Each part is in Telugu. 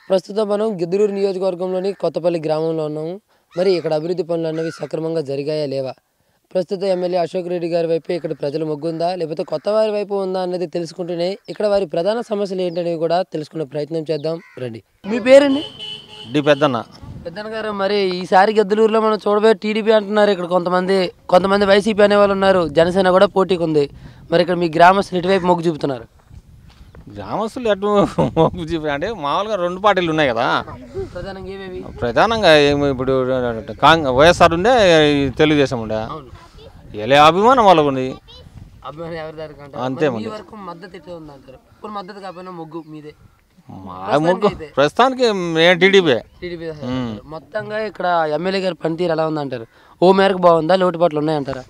ప్రస్తుతం మనం గిద్దలూరు నియోజకవర్గంలోని కొత్తపల్లి గ్రామంలో ఉన్నాము మరి ఇక్కడ అభివృద్ధి పనులు అన్నవి సక్రమంగా జరిగాయా లేవా ప్రస్తుత ఎమ్మెల్యే అశోక్ రెడ్డి గారి వైపు ఇక్కడ ప్రజల మొగ్గుందా లేకపోతే కొత్త వారి వైపు ఉందా అన్నది తెలుసుకుంటూనే ఇక్కడ వారి ప్రధాన సమస్యలు ఏంటనేవి కూడా తెలుసుకునే ప్రయత్నం చేద్దాం రండి మీ పేరండి డి పెద్దన్న పెద్దన్న గారు మరి ఈసారి గద్దలూరులో మనం చూడబోయే టీడీపీ అంటున్నారు ఇక్కడ కొంతమంది కొంతమంది వైసీపీ అనే వాళ్ళు ఉన్నారు జనసేన కూడా పోటీకి ఉంది మరి ఇక్కడ మీ గ్రామస్తులు ఇటువైపు మొగ్గు చూపుతున్నారు గ్రామస్తులు ఎటు మొగ్గు చూపి అంటే మామూలుగా రెండు పార్టీలు ఉన్నాయి కదా ప్రధానంగా ఏవేవి ప్రధానంగా ఏమి ఇప్పుడు కాంగ్ వైఎస్ఆర్ ఉండే ఈ తెలుగుదేశం ఉండే అవును ఎలా అభిమానం వాళ్ళకు ఉంది అభిమానం ఎవరి దానికి అంటారు అంతే మరి మీ వరకు మద్దతు ఎట్లా ఉంది అంటారు ఇప్పుడు మద్దతు కాకపోయినా మొగ్గు మీదే మా ముగ్గు ప్రస్తుతానికి మేము టీడీపీ టీడీపీ మొత్తంగా ఇక్కడ ఎమ్మెల్యే గారి పనితీరు ఎలా ఉంది అంటారు ఓ మేరకు బాగుందా లోటుపాట్లు ఉన్నాయంటారా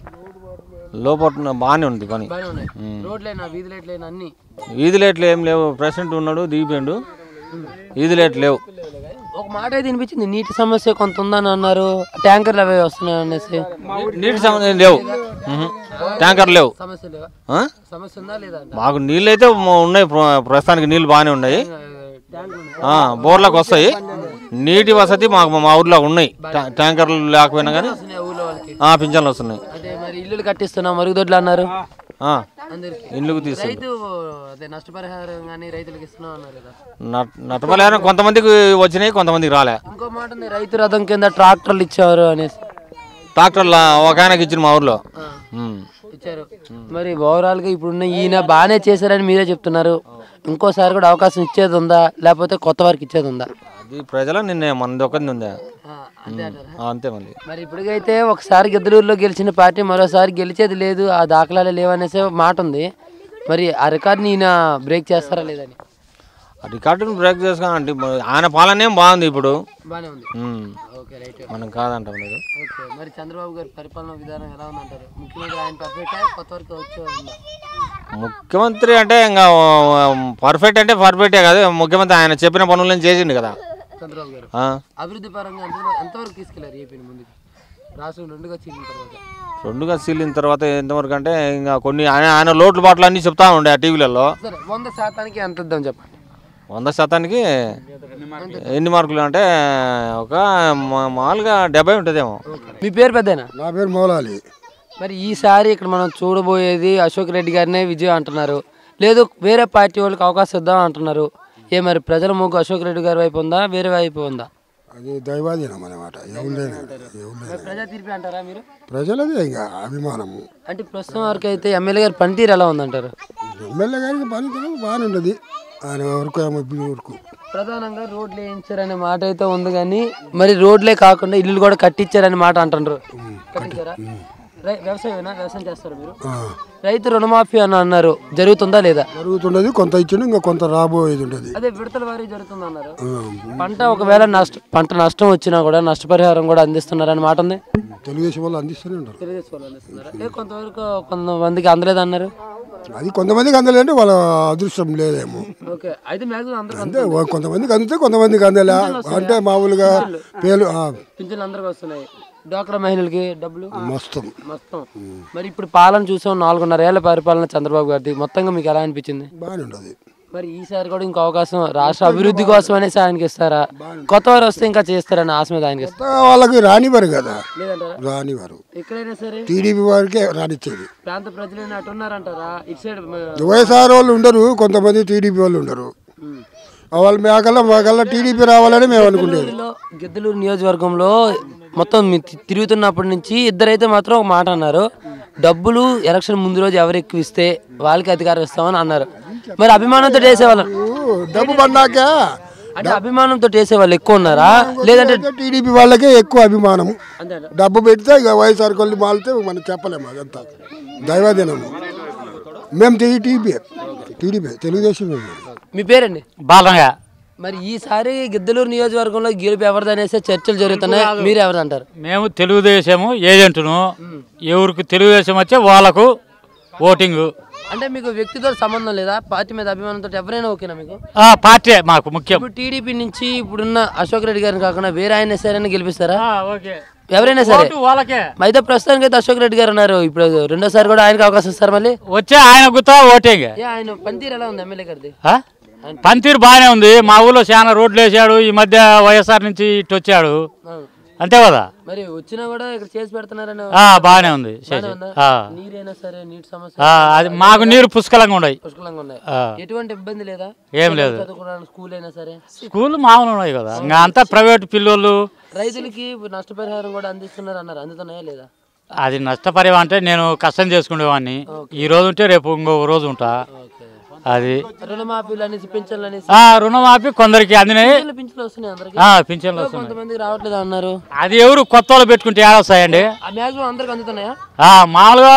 లోపల బాగానే ఉంది పని బాగానే ఉన్నాయి రోడ్లైనా వీధి లైట్లైనా అన్ని వీధి లైట్లు ఏం లేవు ప్రెసిడెంట్ ఉన్నాడు దిగిపోయిండు వీధి లైట్లు లేవు ఒక మాట అయితే వినిపించింది నీటి సమస్య కొంత ఉందని అన్నారు ట్యాంకర్లు అవి వస్తున్నాయి అనేసి నీటి సంబంధం లేవు ఉహు. ట్యాంకర్ లేవు సమస్య లేవా ఆ? సమస్య ఉందా లేదా అంట మాకు నీళ్ళు అయితే మ- ఉన్నాయి ప్ర- ప్రస్తుతానికి నీళ్ళు బాగానే ఉన్నాయి ట్యాంకులు ఉన్నాయి ఆ, బోర్లకు వస్తాయి నీటి వసతి మాకు మా ఊర్లో ఉన్నాయి ట్యా- ట్యాంకర్లు లేకపోయినా కానీ వస్తున్నాయి ఊళ్ళో వాళ్ళకి ఆ, పింఛన్లు వస్తున్నాయి అదే మరి ఇల్లులు కట్టిస్తున్నాం మరుగుదొడ్లు అన్నారు ఆ, అందరికి ఇండ్లకు తీస్తుంది రైతు అదే నష్టపరిహారం కానీ రైతులకు ఇస్తున్నాం అన్నారు కదా నట్టపలేన కొంతమందికి వచ్చినాయి కొంతమందికి రాలే ఇంకో మాట ఉంది రైతు రథం కింద ట్రాక్టర్లు ఇచ్చారు అనేసి ట్రాక్టర్లు ఒక ఆయనకి ఇచ్చిన మా ఊర్లో ఆ, ఉమ్. ఇచ్చారు మరి ఓవరాల్ గా ఇప్పుడున్న ఈయన బాగానే చేశారని మీరే చెప్తున్నారు ఇంకోసారి కూడా అవకాశం ఇచ్చేది ఉందా లేకపోతే కొత్త వారికి ఇచ్చేది ఉందా అది ప్రజల నిన్నే మనది ఒకటి ఉందా ఆ, అంతే అంటారా ఆ, అంతే మళ్ళీ మరి ఇప్పటికైతే ఒకసారి గిద్దలూరులో గెలిచిన పార్టీ మరోసారి గెలిచేది లేదు ఆ దాఖలాలే లేవనేసే మాట ఉంది మరి ఆ రికార్డ్ని ఈయన బ్రేక్ చేస్తారా లేదని ఆ రికార్డును బ్రేక్ చేసుకోవాలంటే ఆయన పాలన ఏం బాగుంది ఇప్పుడు బాగానే ఉంది ఉమ్. ఓకే రైట్ మనం కాదంటాం లేదు ఓకే మరి చంద్రబాబు గారి పరిపాలన విధానం ఎలా ఉందంటారు ముఖ్యమంత్రి ఆయన పర్ఫెక్ట్ కొత్త వరకు వచ్చే ఉందా ముఖ్యమంత్రి అంటే ఇంకా పర్ఫెక్ట్ అంటే పర్ఫెక్టే కాదు ముఖ్యమంత్రి ఆయన చెప్పిన పనులను చేసిండు కదా చంద్రబాబు గారు ఆ? అభివృద్ధి పరంగా ఎంత ఎంతవరకు తీసుకెళ్లారు ఏపీని ముందుకు రాష్ట్రం రెండుగా చీలిన తర్వాత రెండుగా సీలిన తర్వాత ఎంతవరకు అంటే ఇంకా కొన్ని ఆయన ఆయన లోట్లు బాటలు అన్నీ చెప్తా ఉండే ఆ టీవీలలో సరే వంద శాతానికి ఎంత ఇద్దాం చెప్పండి వంద శాతానికి ఎన్ని మార్కులు అంటే ఒక మా- మామూలుగా డెబ్బై ఉంటుందేమో మీ పేరు పెద్దనా నా పేరు మౌలాలి మరి ఈసారి ఇక్కడ మనం చూడబోయేది అశోక్ రెడ్డి గారినే విజయం అంటున్నారు లేదు వేరే పార్టీ వాళ్ళకి అవకాశం ఇద్దాం అంటున్నారు ఏ మరి ప్రజల మొగ్గు అశోక్ రెడ్డి గారి వైపు ఉందా వేరే వైపు ఉందా అది దైవాధీనం అన్నమాట ఎవరిదైనా ఎవరిదైనా మరి ప్రజా తీర్పి అంటారా మీరు ప్రజలదే ఇంకా అభిమానము అంటే ప్రస్తుతం వరకు అయితే ఎమ్మెల్యే గారి పనితీరు ఎలా ఉందంటారు ఎమ్మెల్యే గారికి పని బాగానే ఉండదు ఆయన వరకు ఏమో ఇప్పుడు వరకు ప్రధానంగా రోడ్లు వేయించారనే మాట అయితే ఉంది కానీ మరి రోడ్లే కాకుండా ఇల్లు కూడా కట్టించారనే మాట అంటున్నారు కట్టించారా రై- వ్యవసాయమేనా వ్యవసాయం చేస్తారా మీరు ఆ, రైతు రుణమాఫీ అని అన్నారు జరుగుతుందా లేదా జరుగుతుండదు కొంత ఇచ్చిండు ఇంకా కొంత రాబోయేది ఉంటుంది అదే విడతల వారి జరుగుతుంది అన్నారు పంట ఒకవేళ నష్ట పంట నష్టం వచ్చినా కూడా నష్టపరిహారం కూడా అందిస్తున్నారని మాట ఉంది తెలుగుదేశం వాళ్ళు అందిస్తూనే ఉంటారు తెలుగుదేశం వాళ్ళు అందిస్తున్నారా ఏ కొంతవరకు కొంతమందికి అందలేదు అన్నారు అది కొంతమందికి అందలేంటే వాళ్ళ అదృష్టం లేదేమో ఓకే అయితే మ్యాక్సిమం అందరికి అంటే ఓ- కొంతమందికి అందితే కొంతమందికి అందలే అంటే మామూలుగా పేలు ఆ, పింఛన్లు అందరికి వస్తున్నాయి డ్వాక్రా మహిళలకి డబ్బులు మొత్తం మొత్తం మరి ఇప్పుడు పాలన చూసాం నాలుగున్నర ఏళ్ల పరిపాలన చంద్రబాబు గారిది మొత్తంగా మీకు ఎలా అనిపించింది బాగానే ఉండదు మరి ఈసారి కూడా ఇంకో అవకాశం రాష్ట్ర అభివృద్ధి కోసం అనేసి ఆయనకి ఇస్తారా కొత్త వారు వస్తే ఇంకా చేస్తారని ఆశ మీద ఆయనకి ఇస్తారు కొత్తగా వాళ్ళకి రానివారు కదా లేదంటారా రానివారు ఎక్కడైనా సరే టీడీపీ వారికే రానిచ్చేది ప్రాంత ప్రజలైనా అటు ఉన్నారంటారా ఇటు సైడ్ వైఎస్ఆర్ వాళ్ళు ఉండరు కొంతమంది టీడీపీ వాళ్ళు ఉండరు వాళ్ళు మేకల్లా మాకల్లా టీడీపీ రావాలని మేము అనుకునేది గిద్దలూరులో గిద్దలూరు నియోజకవర్గంలో మొత్తం మీ తి- తిరుగుతున్నప్పటి నుంచి ఇద్దరైతే మాత్రం ఒక మాట అన్నారు డబ్బులు ఎలక్షన్ ముందు రోజు ఎవరు ఎక్కువ ఇస్తే వాళ్ళకి అధికారం ఇస్తామని అన్నారు మరి అభిమానంతో వేసేవాళ్ళు డబ్బు పడినాక అంటే అభిమానంతో వేసేవాళ్ళు ఎక్కువ ఉన్నారా లేదంటే టీడీపీ వాళ్ళకే ఎక్కువ అభిమానం అంతే డబ్బు పెడితే ఇక వైఎస్ఆర్ కొల్లి మాలితే మనం చెప్పలేము అదంతా దైవాధీనము మేము టీడీపీ టీడీపీ తెలుగుదేశం మీ పేరండి బాలరంగ మరి ఈసారి గిద్దలూరు నియోజకవర్గంలో గెలుపు ఎవరిది అనేసి చర్చలు జరుగుతున్నాయి మీరు ఎవరు అంటారు మేము తెలుగుదేశము ఏజెంటును ఎవరికి తెలుగుదేశం వచ్చే వాళ్ళకు ఓటింగ్ అంటే మీకు వ్యక్తితో సంబంధం లేదా పార్టీ మీద అభిమానంతో ఎవరైనా ఓకేనా మీకు ఆ పార్టీ మాకు ముఖ్యం ఇప్పుడు టీడీపీ నుంచి ఇప్పుడున్న అశోక్ రెడ్డి గారిని కాకుండా వేరే ఆయన సరైన గెలిపిస్తారా ఓకే ఎవరైనా సరే ఓటు వాళ్ళకే అయితే ప్రస్తుతానికి అయితే అశోక్ రెడ్డి గారు ఉన్నారు ఇప్పుడు రెండోసారి కూడా ఆయనకి అవకాశం ఇస్తారు మళ్ళీ వచ్చే ఆయన గుర్తా ఓటింగ్ ఏ ఆయన పనితీరు ఎలా ఉంది ఎమ్మెల్యే గారిది ఆ? పనితీరు బాగానే ఉంది మా ఊళ్ళో చాలా రోడ్లు వేసాడు ఈ మధ్య వైఎస్ఆర్ నుంచి ఇటు వచ్చాడు అవును. అంతే కదా మరి వచ్చినా కూడా ఇక్కడ చేసి పెడుతున్నారని ఆ, బాగానే ఉంది బాగానే చేసి. ఉందా? ఆ. నీరైనా సరే నీటి సమస్య ఆ, అది మాకు నీరు పుష్కలంగా ఉన్నాయి పుష్కలంగా ఉన్నాయి ఆ. ఎటువంటి ఇబ్బంది లేదా ఏం లేదు చదువుకోవడానికి స్కూల్ అయినా సరే స్కూల్ మామూలు ఉన్నాయి కదా ఇంకా అంతా ప్రైవేట్ పిల్లోళ్ళు రైతులకి నష్టపరిహారం కూడా అందిస్తున్నారు అన్నారు అందుతున్నాయా లేదా అది నష్టపరివా అంటే నేను కష్టం చేసుకునేవాడిని ఈ రోజు ఉంటే రేపు ఇంకొక రోజు ఉంటా ఓకే అది రుణమాఫీలు అనేసి పింఛన్లు అనేసి ఆ రుణమాఫీ కొందరికి అందినాయి పింఛన్లు పింఛన్లు వస్తున్నాయి అందరికి ఆ, పింఛన్లు వస్తున్నాయి కొంతమందికి రావట్లేదు అన్నారు అది ఎవరు కొత్త వాళ్ళు పెట్టుకుంటే ఏడొస్తాయండి ఆ మ్యాక్సిమం అందరికి అందుతున్నాయా ఆ, మామూలుగా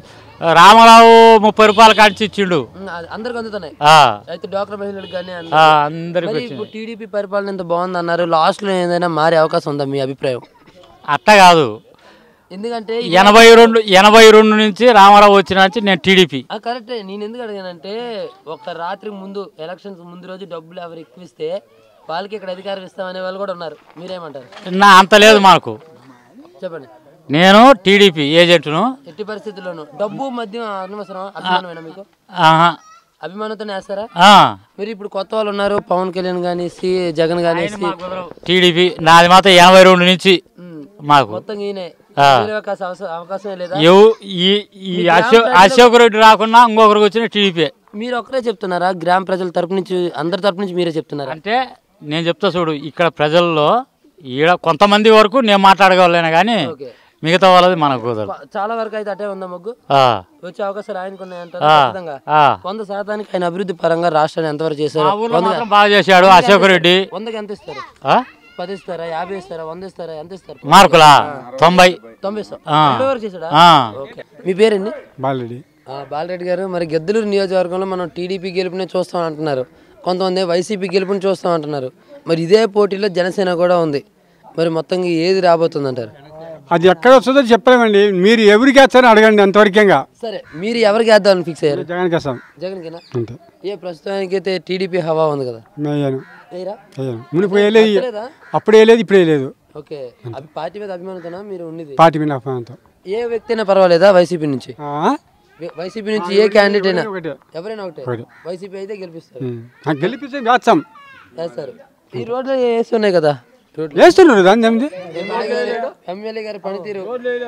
రామారావు ముప్పై రూపాయల కాడిచి ఇచ్చిండు ఉమ్, అది అందరికి అందుతున్నాయి ఆ, అయితే డాక్టర్ మహిళలకు కానీ అందరికీ. ఆ, అందరికి మరి ఇప్పుడు టీడీపీ పరిపాలన ఎంత బాగుంది అన్నారు లాస్ట్ లో ఏదైనా మారే అవకాశం ఉందా మీ అభిప్రాయం అట్ట కాదు ఎందుకంటే ఎనభై రెండు ఎనభై రెండు నుంచి రామారావు వచ్చిన నుంచి నేను టీడీపీ ఆ కరెక్టే నేను ఎందుకు అడిగానంటే ఒక రాత్రి ముందు ఎలక్షన్స్ ముందు రోజు డబ్బులు ఎవరు ఎక్కువ ఇస్తే వాళ్ళకి ఇక్కడ అధికారం ఇస్తామనే వాళ్ళు కూడా ఉన్నారు మీరేమంటారు నా అంత లేదు మాకు చెప్పండి నేను టీడీపీ ఏజెంట్ను ఎట్టి పరిస్థితుల్లోనూ డబ్బు మద్యం అనవసరం అభిమానమేనా మీకు ఆహా. అభిమానంతోనే వేస్తారా ఆ. మీరు ఇప్పుడు కొత్త వాళ్ళు ఉన్నారు పవన్ కళ్యాణ్ కానీ సి జగన్ కానీ టీడీపీ నాది మాత్రం ఎనభై రెండు నుంచి మాకు మొత్తం ఈయనే ఆ. వేరే అవకాశం అవసరం- అవకాశమే లేదా ఎవు ఈ ఈ అశోక్ అశోక్ రెడ్డి రాకుండా ఇంకొకరికి వచ్చిన టీడీపీ మీరు ఒక్కరే చెప్తున్నారా గ్రామ ప్రజల తరపు నుంచి అందరి తరపు నుంచి మీరే చెప్తున్నారా అంటే నేను చెప్తా చూడు ఇక్కడ ప్రజల్లో ఈడ కొంతమంది వరకు నేను మాట్లాడగలను కానీ ఓకే మిగతా వాళ్ళది మనకు కుదరదు ప- చాలా వరకు అయితే అటే ఉందా మొగ్గు ఆ, వచ్చే అవకాశాలు ఆయనకు ఉన్నాయంటారు ఆ, ఖచ్చితంగా ఆ. వంద శాతానికి ఆయన అభివృద్ధి పరంగా రాష్ట్రాన్ని ఎంతవరకు చేశారు మా ఊర్లో మాత్రం బాగా చేశాడు అశోక్ రెడ్డి వందకి ఎంత ఇస్తారు ఆ? పది ఇస్తారా యాభై ఇస్తారా వంద ఇస్తారా ఎంత ఇస్తారు మార్కులా తొంభై తొంభై ఇస్తాం ఆ. తొంభై వరకు చేశాడా ఆ. ఓకే మీ పేరండి బాలరెడ్డి ఆ, బాలరెడ్డి గారు మరి గెద్దలూరు నియోజకవర్గంలో మనం టీడీపీ గెలుపునే చూస్తాం అంటున్నారు కొంతమంది వైసీపీ గెలుపుని చూస్తాం అంటున్నారు మరి ఇదే పోటీలో జనసేన కూడా ఉంది మరి మొత్తంగా ఏది రాబోతుంది అంటారు అది ఎక్కడ వస్తుందో చెప్పలేమండి మీరు ఎవరికి వేస్తారని అడగండి అంతవరకేగా సరే మీరు ఎవరికి వేద్దామని ఫిక్స్ అయ్యారు జగన్కి వేస్తాం జగన్కినా అంతే ఏ ప్రస్తుతానికి అయితే టీడీపీ హవా ఉంది కదా వేయను వేయరా వేయను మునిపు వేయలేదు లేదా అప్పుడు వేయలేదు ఇప్పుడు వేయలేదు ఓకే అవి పార్టీ మీద అభిమానంతోనా మీరు ఉన్నది పార్టీ మీద అభిమానంతో ఏ వ్యక్తి అయినా పర్వాలేదా వైసీపీ నుంచి ఆ? వై- వైసీపీ నుంచి ఏ క్యాండిడేట్ అయినా ఒకటే ఎవరైనా ఒకటే ఒకటే. వైసీపీ అయితే గెలిపిస్తారు ఉం. ఆ, గెలిపిస్తే వేస్తాం వేస్తారు ఈ రోడ్లు వేసి ఉన్నాయి కదా రోడ్లు వేస్తున్నారు దాన్ని ఏమిటి ఎమ్మెల్యే గారు ఎమ్మెల్యే గారి పనితీరు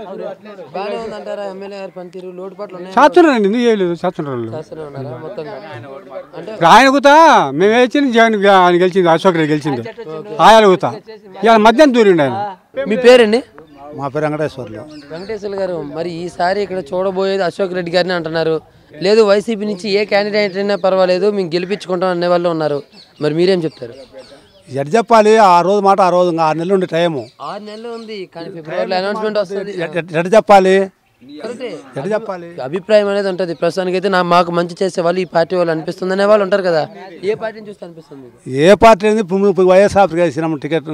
బాగానే ఉందంటారా ఎమ్మెల్యే గారి పనితీరు లోటుపాట్లు ఉన్నాయి చేస్తున్నారండి ఎందుకు చేయలేదు చేస్తున్నారు వాళ్ళు. చేస్తూనే ఉన్నారా మొత్తంగా అంటే ఇప్పుడు ఆయన కూతా మేము వేసింది జగన్ గా- ఆయన గెలిచింది అశోక్ రెడ్డి గెలిచింది ఆయన కూతా ఇవాళ మధ్యాహ్నం దూరిండి ఆయన మీ పేరండి మా పేరు వెంకటేశ్వర్లు వెంకటేశ్వర గారు మరి ఈసారి ఇక్కడ చూడబోయేది అశోక్ రెడ్డి గారిని అంటున్నారు లేదు వైసీపీ నుంచి ఏ క్యాండిడేట్ అయినా పర్వాలేదు మేము గెలిపించుకుంటాం అనే వాళ్ళు ఉన్నారు మరి మీరేం చెప్తారు ఎట్ చెప్పాలి ఆ రోజు మాట ఆ రోజు ఇంకా ఆరు నెలలు ఉండే టైము ఆరు నెలలు ఉంది కానీ ఫిబ్రవరిలో అనౌన్స్మెంట్ వస్తుంది ఎట్- ఎట్- ఎట్ చెప్పాలి కరెక్టే. ఎట్ చెప్పాలి అభిప్రాయం అనేది ఉంటుంది ప్రస్తుతానికి అయితే నా మాకు మంచి చేసే వాళ్ళు ఈ పార్టీ వాళ్ళు అనిపిస్తుంది అనే వాళ్ళు ఉంటారు కదా ఏ పార్టీని చూస్తే అనిపిస్తుంది మీకు? ఏ పార్టీ అనేది ఇప్పుడు ఇప్పుడు వైఎస్ఆర్ వేసినాము టికెట్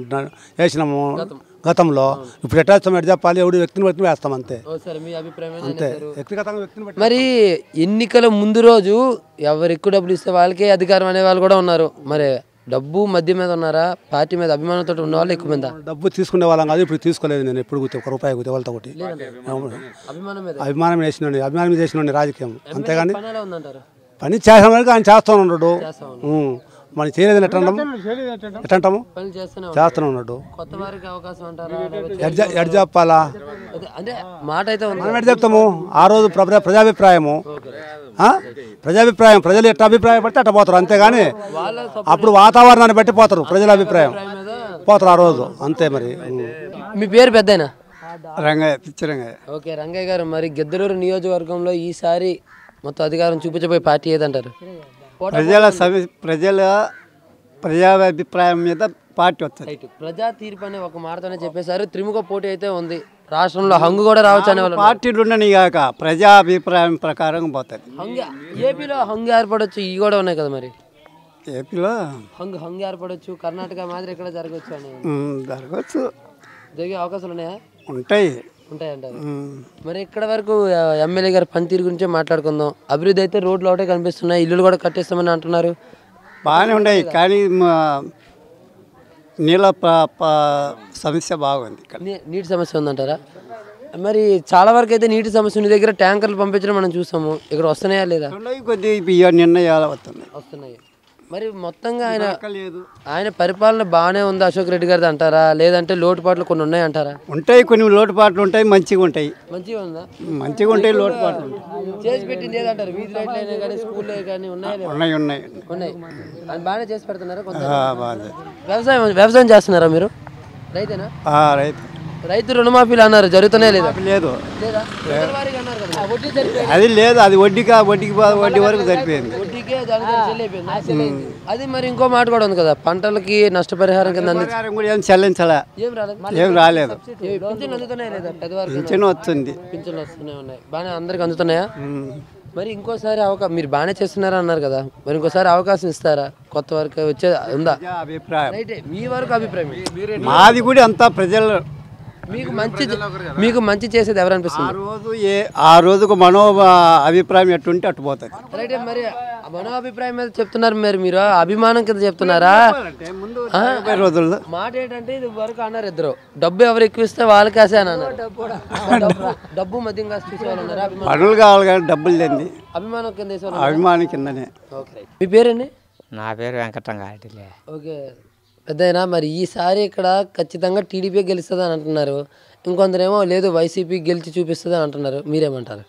వేసినాము గతంలో ఇప్పుడు ఎట్లా వేస్తాం ఎట్ చెప్పాలి ఎవడు వ్యక్తిని బట్టి వేస్తాం అంతే ఓ సరే మీ అభిప్రాయం ఏంటి అంతే అనేసారు. వ్యక్తిగతంగా వ్యక్తిని బట్టి మరి ఎన్నికల ముందు రోజు ఎవరు ఎక్కువ డబ్బులు ఇస్తే వాళ్ళకే అధికారం అనే వాళ్ళు కూడా ఉన్నారు మరి డబ్బు మధ్య మీద ఉన్నారా పార్టీ మీద అభిమానంతో ఉన్న వాళ్ళు ఎక్కువ మంది డబ్బు తీసుకునే వాళ్ళం కాదు ఇప్పుడు తీసుకోలేదు నేను ఎప్పుడు గుర్తు ఒక రూపాయి గుర్తు వాళ్ళతో ఒకటి అభిమానం మీద అభిమానం వేసినండి అభిమానం చేసినండి రాజకీయం అంతేగాని పని ఎలా ఉందంటారు పని చేసిన వరకు ఆయన చేస్తూ ఉన్నాడు ఉం. మనం చేయలేదని ఎట్లా అంటాము ఎట్లా అంటాము పని చేస్తూనే ఉన్నారు. చేస్తూనే ఉన్నాడు కొత్త వారికి అవకాశం అంటారా లేకపోతే- ఎడ్ చె- ఎడ్ చెప్పాలా అదే- అంటే మాట అయితే ఉంది మనం ఎట్లా చెప్తాము ఆ రోజు ప్రజా ప్రజాభిప్రాయము ఆ? ప్రజాభిప్రాయం ప్రజలు ఎట్లా అభిప్రాయం పడితే అట్లా పోతారు అంతేగాని వాళ్ళ అప్పుడు వాతావరణాన్ని బట్టి పోతారు ప్రజల అభిప్రాయం పోతారు ఆ రోజు అంతే మరి ఉం. మీ పేరు పెద్దయినా రంగయ్య పిచ్చి రంగయ్య ఓకే రంగయ్య గారు మరి గెద్దలూరు నియోజకవర్గంలో ఈసారి మొత్తం అధికారం చూపించబోయే పార్టీ ఏదంటారు ప్రజల సమి ప్రజల ప్రజాభిప్రాయం మీద పార్టీ వస్తుంది రైట్ ప్రజా తీర్పు అనే ఒక మాటతోనే చెప్పేశారు త్రిముఖ పోటీ అయితే ఉంది రాష్ట్రంలో హంగు కూడా రావచ్చు అనే వాళ్ళు ఉన్నారు. పార్టీలు ఉండని కాక ప్రజాభిప్రాయం ప్రకారం పోతుంది హంగు ఏపీలో హంగు ఏర్పడవచ్చు ఇవి కూడా ఉన్నాయి కదా మరి ఏపీలో హంగు హంగు ఏర్పడవచ్చు కర్ణాటక మాదిరి ఇక్కడ జరగవచ్చు అని ఉమ్, జరగచ్చు జరిగే అవకాశాలు ఉన్నాయా ఉంటాయి ఉంటాయంటారు ఉమ్. మరి ఇక్కడ వరకు ఆ, ఎమ్మెల్యే గారి పనితీరు గురించే మాట్లాడుకుందాం అభివృద్ధి అయితే రోడ్లు ఒకటే కనిపిస్తున్నాయి ఇల్లులు కూడా కట్టేస్తామని అంటున్నారు బాగానే ఉన్నాయి కానీ మా- నీళ్ళ ప- ప- సమస్య బాగుంది ఇక్కడ నీ- నీటి సమస్య ఉందంటారా మరి చాలా వరకు అయితే నీటి సమస్య ఉన్న దగ్గర ట్యాంకర్లు పంపించడం మనం చూసాము ఇక్కడ వస్తున్నాయా లేదా ఉన్నాయి కొద్ది బియ్యం నిర్ణయాలు అవుతున్నాయి వస్తున్నాయి మరి మొత్తంగా ఆయన లేదు ఆయన పరిపాలన బాగానే ఉంది అశోక్ రెడ్డి గారిది అంటారా లేదంటే లోటుపాట్లు కొన్ని ఉన్నాయి అంటారా ఉంటాయి కొన్ని లోటుపాట్లు ఉంటాయి మంచిగా ఉంటాయి మంచిగా ఉందా మంచిగా ఉంటాయి లోటుపాట్లు ఉంటాయి చేసి పెట్టింది ఏదంటారు వీధి లైట్లు అయినా కానీ స్కూల్లో కానీ ఉన్నాయా లేవా? ఉన్నాయి ఉన్నాయి ఉన్నాయి ఆయన బాగానే చేసి పెడుతున్నారా కొంత ఆ, బాగా వ్యవసాయం వ్యవసాయం చేస్తున్నారా మీరు రైతేనా ఆ, రైతు రైతు రుణమాఫీలు అన్నారు జరుగుతూనే లేదా లేదు లేదా విడతల వారీగా అన్నారు కదా. వడ్డీ సరిపోయింది అది లేదు అది వడ్డీకి వడ్డీకి బా- వడ్డీ వరకు సరిపోయింది వడ్డీకే దానికి చెల్లిపోయింది అది మరి ఇంకో మాట కూడా ఉంది కదా పంటలకి నష్టపరిహారం కింద అంది పరిహారం కూడా ఏం చెల్లించలే ఏం రాలేదు ఏం రాలేదు ఏ పింఛన్లు అందుతున్నాయా లేదా పెద్దవారికి పింఛన్ వస్తుంది పింఛన్లు వస్తూనే ఉన్నాయి బాగానే అందరికి అందుతున్నాయా ఉమ్. మరి ఇంకోసారి అవకాశం మీరు బాగానే చేస్తున్నారా అన్నారు కదా మరి ఇంకోసారి అవకాశం ఇస్తారా కొత్త వరకు వచ్చే ఉందా ఇదే అభిప్రాయం రైటే మీ వరకు అభిప్రాయం ఏంటి? మాది కూడా అంతా ప్రజలు మీకు మంచి మీకు మంచి చేసేది ఎవరు ఆ అనిపిస్తుంది రోజు ఏ ఆ రోజుకు మనో అభిప్రాయం ఎట్టుంటే అటు పోతుంది రైటే మరి మనో అభిప్రాయం మీద చెప్తున్నారు మరి మీరు అభిమానం కింద చెప్తున్నారా ముందు రాబోయే రోజుల్లో మాట ఏంటంటే ఇది వరకు అన్నారు ఇద్దరు డబ్బు ఎవరు ఎక్కువ ఇస్తే వాళ్ళకి కాసే అని అన్నారు డబ్బు డబ్బు మద్యం కాసి చూసేవాళ్ళు ఉన్నారా అభిమానం పనులు కావాలి కానీ డబ్బులు లేని అభిమానం కింద వేసేవాళ్ళు అభిమానం కిందనే ఓకే మీ పేరండి నా పేరు వెంకటంగాటిలే ఓకే పెద్దయినా మరి ఈసారి ఇక్కడ ఖచ్చితంగా టీడీపీ గెలుస్తుంది అని అంటున్నారు ఇంకొందరేమో లేదు వైసీపీ గెలిచి చూపిస్తుంది అని అంటున్నారు మీరేమంటారు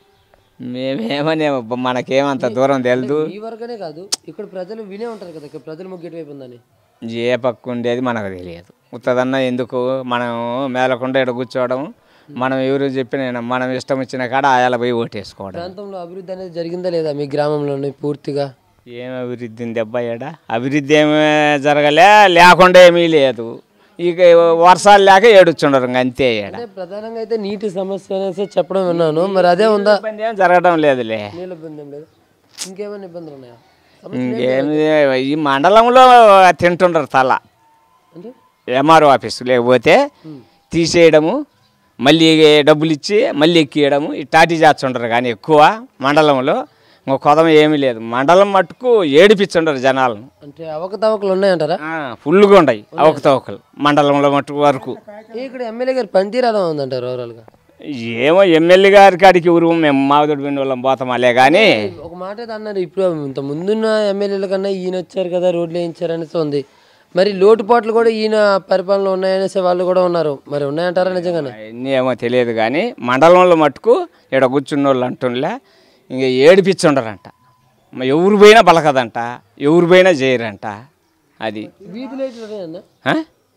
మేమేమనే మనకేమంత దూరం తెలియదు ఈ వరకనే కాదు ఇక్కడ ప్రజలు వినే ఉంటారు కదా ఇక్కడ ప్రజలు ముగ్గు ఎటువైపు ఉందని ఏ పక్క ఉండేది మనకు తెలియదు ఉత్తదన్న ఎందుకు మనం మేలకుండా ఇక్కడ కూర్చోవడం మనం ఎవరు చెప్పిన మనం ఇష్టం వచ్చిన కాడ ఆయాల పోయి ఓటేసుకోవడం ప్రాంతంలో అభివృద్ధి అనేది జరిగిందా లేదా మీ గ్రామంలోని పూర్తిగా ఏం అభివృద్ధి ఉంది దెబ్బయ్యాడ అభివృద్ధి ఏమీ జరగలే లేకుండా ఏమీ లేదు ఇక వర్షాలు లేక ఏడుచుండరు ఇంక అంతే ఈడ అంటే ప్రధానంగా అయితే నీటి సమస్య అనేసి చెప్పడం విన్నాను మరి అదే ఉందా ఇబ్బంది ఏం జరగడం లేదులే నీళ్ళ ఇబ్బంది ఏం లేదు ఇంకేమైనా ఇబ్బందులు ఉన్నాయా ఇంకేమి ఈ మండలంలో తింటుండ్రు తల అంటే ఎంఆర్ఓ ఆఫీసు లేకపోతే తీసేయడము మళ్ళీ డబ్బులు ఇచ్చి మళ్ళీ ఎక్కియడము ఈ టాటీ చేస్తుంటారు కానీ ఎక్కువ మండలంలో ఇంకో కొదమ ఏమీ లేదు మండలం మట్టుకు ఏడిపించుండరు జనాలను అంటే అవకతవకలు ఉన్నాయంటారా ఆ, ఫుల్గా ఉన్నాయి అవకతవకలు మండలంలో మట్టుకు వరకు ఇక్కడ ఎమ్మెల్యే గారి పనితీరు ఎలా ఉందంటారు ఓవరాల్గా ఏమో ఎమ్మెల్యే గారి కాడికి ఊరు మేము మావిదొడి పిండి వాళ్ళం పోతామాలే కానీ ఒక మాట అయితే అన్నారు ఇప్పుడు ఇంత ముందున్న ఎమ్మెల్యేల కన్నా ఈయన వచ్చారు కదా రోడ్లు వేయించారు అనేసి ఉంది మరి లోటుపాట్లు కూడా ఈయన పరిపాలన ఉన్నాయనేసి వాళ్ళు కూడా ఉన్నారు మరి ఉన్నాయంటారా నిజంగానే అవన్నీ ఏమో తెలియదు కానీ మండలంలో మట్టుకు ఇక్కడ కూర్చున్న వాళ్ళు అంటుండలే ఇంక ఏడిపించుండరంట మ ఎవరు పోయినా పలకదంట ఎవరు పోయినా చేయరంట అది వీధి లైట్లు ఉన్నాయన్న ఆ?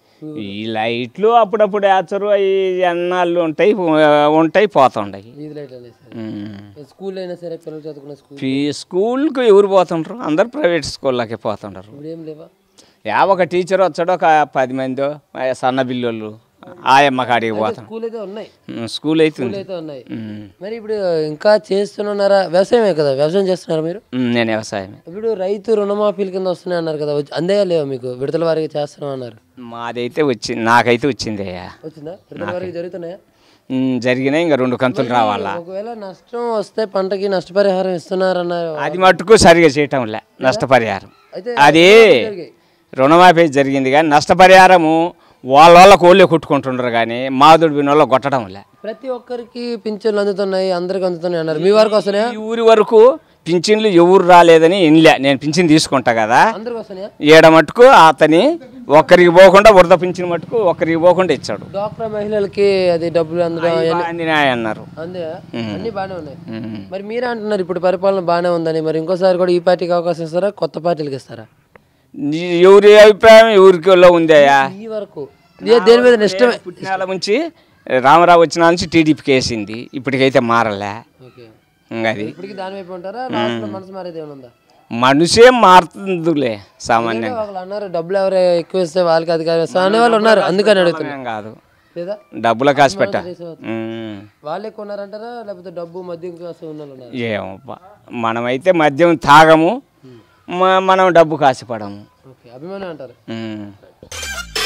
ఈ లైట్లు అప్పుడప్పుడు వేస్తారు అవి ఎన్నాళ్ళు ఉంటాయి ఉంటాయి పోతుంటాయి వీధి లైట్లు అనేసి ఉమ్. స్కూల్ అయినా సరే పిల్లలు చదువుకున్న స్కూల్ ఈ స్కూల్కి ఎవరు పోతుంటారు అందరు ప్రైవేట్ స్కూళ్ళకి పోతుంటారు ఇప్పుడు ఏం లేవా యా ఒక టీచర్ వచ్చాడు ఒక పది మంది సన్న బిల్లోళ్ళు ఆయమ్మ కాడికి పోతాం స్కూల్ అయితే ఉన్నాయి ఉమ్, స్కూల్ అయితే ఉంది అయితే ఉన్నాయి ఉమ్. మరి ఇప్పుడు ఇంకా చేస్తున్నారా వ్యవసాయమే కదా వ్యవసాయం చేస్తున్నారా మీరు ఉమ్, నేను వ్యవసాయమే ఇప్పుడు రైతు రుణమాఫీల కింద వస్తున్నాయి అన్నారు కదా వచ్చి- అందేయా లేవా మీకు విడతల వారికి చేస్తున్నాం అన్నారు మాదైతే వచ్చింది నాకైతే వచ్చింది అయ్యా వచ్చిందా విడతల వారికి జరుగుతున్నాయా ఉమ్, జరిగినాయి ఇంకా రెండు కంతులు రావాలా ఒకవేళ నష్టం వస్తే పంటకి నష్టపరిహారం ఇస్తున్నారన్నారు అది మట్టుకు సరిగా చేయటంలే నష్టపరిహారం అయితే అది రుణమాఫీ జరిగింది కానీ నష్టపరిహారము వాళ్ళ వాళ్ళకి వాళ్ళే కొట్టుకుంటుండ్రు కానీ మాధుడు వినోళ్ళ కొట్టడంలే ప్రతి ఒక్కరికి పింఛన్లు అందుతున్నాయి అందరికి అందుతున్నాయి అన్నారు మీ వరకు వస్తున్నాయా ఈ ఊరి వరకు పింఛన్లు ఎవరు రాలేదని ఇన్లే నేను పింఛన్ తీసుకుంటా కదా అందరికి వస్తున్నాయా ఈడ మట్టుకు అతని ఒక్కరికి పోకుండా వరద పింఛన్ మట్టుకు ఒక్కరికి పోకుండా ఇచ్చాడు డాక్టర్ మహిళలకి అది డబ్బులు అందడం అవన్నీ అందినాయి అన్నారు అందే అన్ని బాగానే ఉన్నాయి ఉమ్. మరి మీరే అంటున్నారు ఇప్పుడు పరిపాలన బాగానే ఉందని మరి ఇంకోసారి కూడా ఈ పార్టీకి అవకాశం ఇస్తారా కొత్త పార్టీలకు ఇస్తారా నీ ఎవరి అభిప్రాయం ఎవరికి ఉందయ్యా ఈ వరకు ఏ దేని మీద ఇష్టమే పుట్టినాల నుంచి రామారావు వచ్చిన నుంచి టీడీపీకి వేసింది ఇప్పటికైతే మారలే ఓకే ఇంక అది ఇప్పటికి దాని వైపు ఉంటారా లాస్ట్లో మనసు మారేది ఏమైనా ఉందా మనిషే మారుతుందిలే సామాన్యంగా వాళ్ళు అన్నారు డబ్బులు ఎవరు ఎక్కువ ఇస్తే వాళ్ళకి అధికారం ఇస్తా అనే వాళ్ళు ఉన్నారు అందుకని అడుగుతున్నారు ఏం కాదు లేదా డబ్బుల కాసి పెట్ట చేసేవాళ్ళు. వాళ్ళే కొన్నారంటారా లేకపోతే డబ్బు మద్యం కోసం ఉన్న వాళ్ళు ఉన్నారు ఏమబ్బా మనమైతే మద్యం తాగము మ- మనం డబ్బు కాసిపడము ఓకే అభిమానం అంటారు ఉమ్.